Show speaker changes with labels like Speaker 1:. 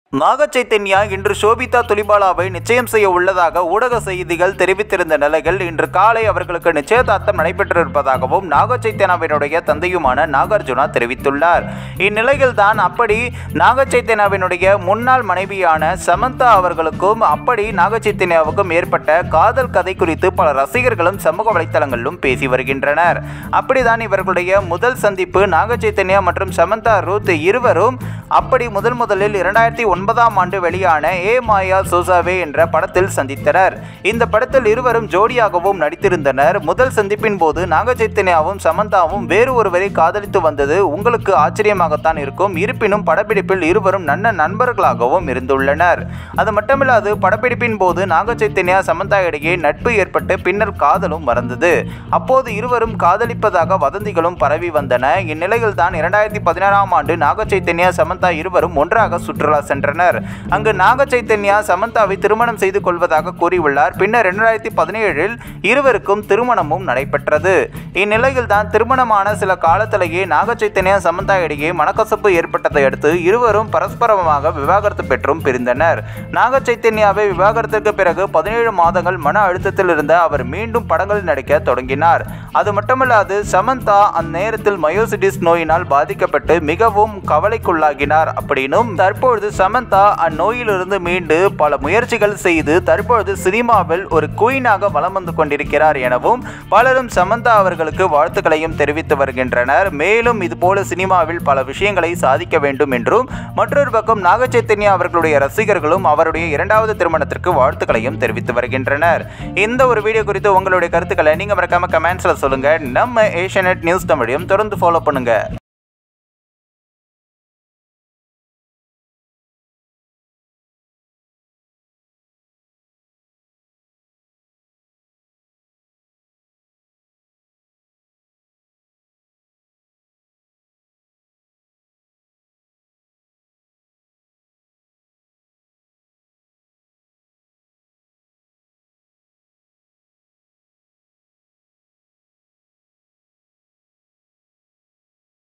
Speaker 1: நாக சைத்தன்யா இன்று சோபிதா துலிபாலாவை நிச்சயம் செய்ய உள்ளதாக ஊடக செய்திகள் தெரிவித்திருந்த நிலையில் இன்று காலை அவர்களுக்கு நிச்சயதார்த்தம் நடைபெற்றிருப்பதாகவும் நாக சைத்தன்யாவினுடைய தந்தையுமான நாகார்ஜுனா தெரிவித்துள்ளார் இந்நிலையில் தான் அப்படி நாக சைத்தன்யாவினுடைய முன்னாள் மனைவியான சமந்தா அவர்களுக்கும் அப்படி நாக சைத்தன்யாவுக்கும் ஏற்பட்ட காதல் கதை குறித்து பல ரசிகர்களும் சமூக வலைத்தளங்களிலும் பேசி வருகின்றனர் அப்படிதான் இவர்களுடைய முதல் சந்திப்பு நாக சைத்தன்யா மற்றும் சமந்தா ரூத் இருவரும் அப்படி முதல் முதலில் இரண்டாயிரத்தி ஒன்பதாம் ஆண்டு வெளியான ஏ மாயா சோசாவே என்ற படத்தில் சந்தித்தனர் இந்த படத்தில் இருவரும் ஜோடியாகவும் நடித்திருந்தனர் முதல் சந்திப்பின் போது நாக சைத்தன்யாவும் சமந்தாவும் வேறு ஒருவரை காதலித்து வந்தது உங்களுக்கு ஆச்சரியமாகத்தான் இருக்கும் இருப்பினும் படப்பிடிப்பில் இருவரும் நல்ல நண்பர்களாகவும் இருந்துள்ளனர் அது மட்டுமில்லாது படப்பிடிப்பின் போது நாக சைத்தன்யா சமந்தா இடையே நட்பு ஏற்பட்டு பின்னர் காதலும் மறந்தது அப்போது இருவரும் காதலிப்பதாக வதந்திகளும் பரவி வந்தன இந்நிலையில் தான் இரண்டாயிரத்தி பதினாறாம் ஆண்டு நாக சைத்தன்யா சமந்தா இருவரும் ஒன்றாக சுற்றுலா சென்றனர் அங்கு நாக சைத்தன்யா சமந்தாவை திருமணம் செய்து கொள்வதாக கூறியுள்ளார் பின்னர் இரண்டாயிரத்தி பதினேழில் இருவருக்கும் திருமணமும் நடைபெற்றது இந்நிலையில் தான் திருமணமான சில காலத்திலேயே நாக சைத்தன்யா சமந்தா இடையே மனக்கசப்பு ஏற்பட்டதை அடுத்து இருவரும் பரஸ்பரமாக விவாகரத்து பெற்றும் பிரிந்தனர் நாக சைத்தன்யாவை விவாகரத்திற்கு பிறகு பதினேழு மாதங்கள் மன அழுத்தத்தில் இருந்த அவர் மீண்டும் படங்களில் நடிக்க தொடங்கினார் அது மட்டுமல்லாது சமந்தா அந்நேரத்தில் மயோசிடிஸ் நோயினால் பாதிக்கப்பட்டு மிகவும் கவலைக்குள்ளாகினார் அப்படின்னும் தற்பொழுது சமந்தா அந்நோயிலிருந்து மீண்டு பல முயற்சிகள் செய்து தற்பொழுது சினிமாவில் ஒரு குயினாக வலம் வந்து கொண்டிருக்கிறார் எனவும் பலரும் சமந்தா அவர்களுக்கு வாழ்த்துக்களையும் தெரிவித்து வருகின்றனர் மேலும் இதுபோல சினிமாவில் பல விஷயங்களை சாதிக்க வேண்டும் என்றும் மற்றொரு பக்கம் நாக சைத்தன்யா அவர்களுடைய ரசிகர்களும் அவருடைய இரண்டாவது திருமணத்திற்கு வாழ்த்துக்களையும் தெரிவித்து வருகின்றனர் இந்த ஒரு வீடியோ குறித்து உங்களுடைய கருத்துக்களை நீங்க மறக்காம கமெண்ட்ஸ்ல சொல்லுங்க நம்ம ஏஷியநெட் நியூஸ் தமிழையும் தொடர்ந்து ஃபாலோ பண்ணுங்க